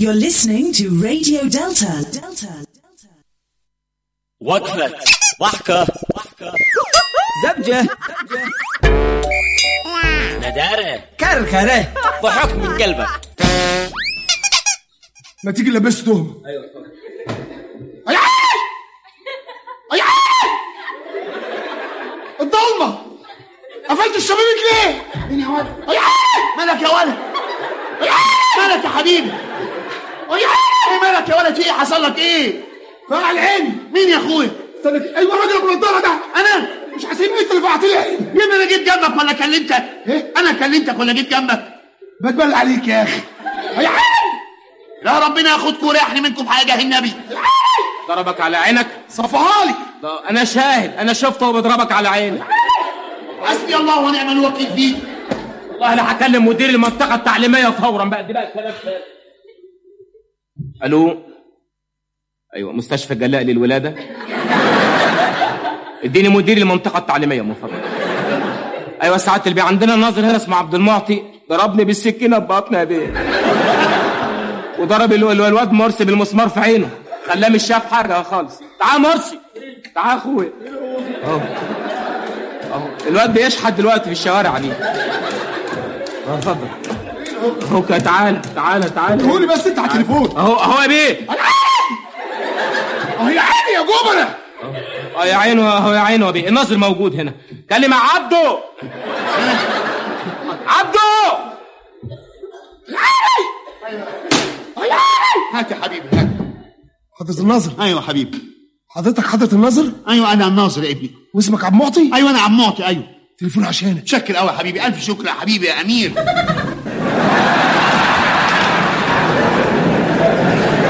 You're listening to Radio Delta. Delta. وقفة ضحكة زبجة ندارة كركرة ضحك من قلبك ما تيجي لبستهم ايوه يا عيال يا عيال الضلمه قفلت الشبابيك ليه؟ مين يا ولد؟ يا عيال مالك يا ولد؟ يا عيال مالك يا حبيبي؟ يا عيال مالك يا ولد في ايه حصل لك ايه؟ فاعل عيني مين يا اخويا؟ استنى ايوه الراجل ابو النضاره ده انا مش هسيب انت اللي بعت لي يا ابني انا جيت جنبك ولا كلمتك؟ ايه؟ انا كلمتك ولا جيت جنبك؟ بتبل عليك يا اخي يا عيال لا ربنا ياخدكم ويريحني منكم حاجه النبي ضربك على عينك صفها لي ده انا شاهد انا شفته بيضربك على عينك حسبي الله ونعم الوكيل فيك والله انا هكلم مدير المنطقه التعليميه فورا بقى دي بقى الكلام ده. الو ايوه مستشفى جلاء للولاده اديني مدير المنطقه التعليميه من فضلك ايوه سعاده البيه عندنا ناظر هنا اسمه عبد المعطي ضربني بالسكينه ببطني يا بيه وضرب ال- ال- الواد مرسي بالمسمار في عينه خلاه مش شاف حاجه خالص تعال مرسي تعال يا اخويا اهو اهو الواد بيشحت دلوقتي في الشوارع دي اه اتفضل اهو كده، تعال تعال تعال قولي بس انت على التليفون اهو اهو يا بيه اه يا عيني يا جبنه اه يا عينه اهو يا عينه يا بيه الناظر موجود هنا كلم عبده عبده هات يا حبيبي هات حضرة الناظر ايوه حبيبي حضرتك حضرة الناظر ايوه انا الناظر يا ابني واسمك عبد معطي ايوه انا عم معطي ايوه تليفون عشانك شكر قوي يا حبيبي الف شكر يا حبيبي يا امير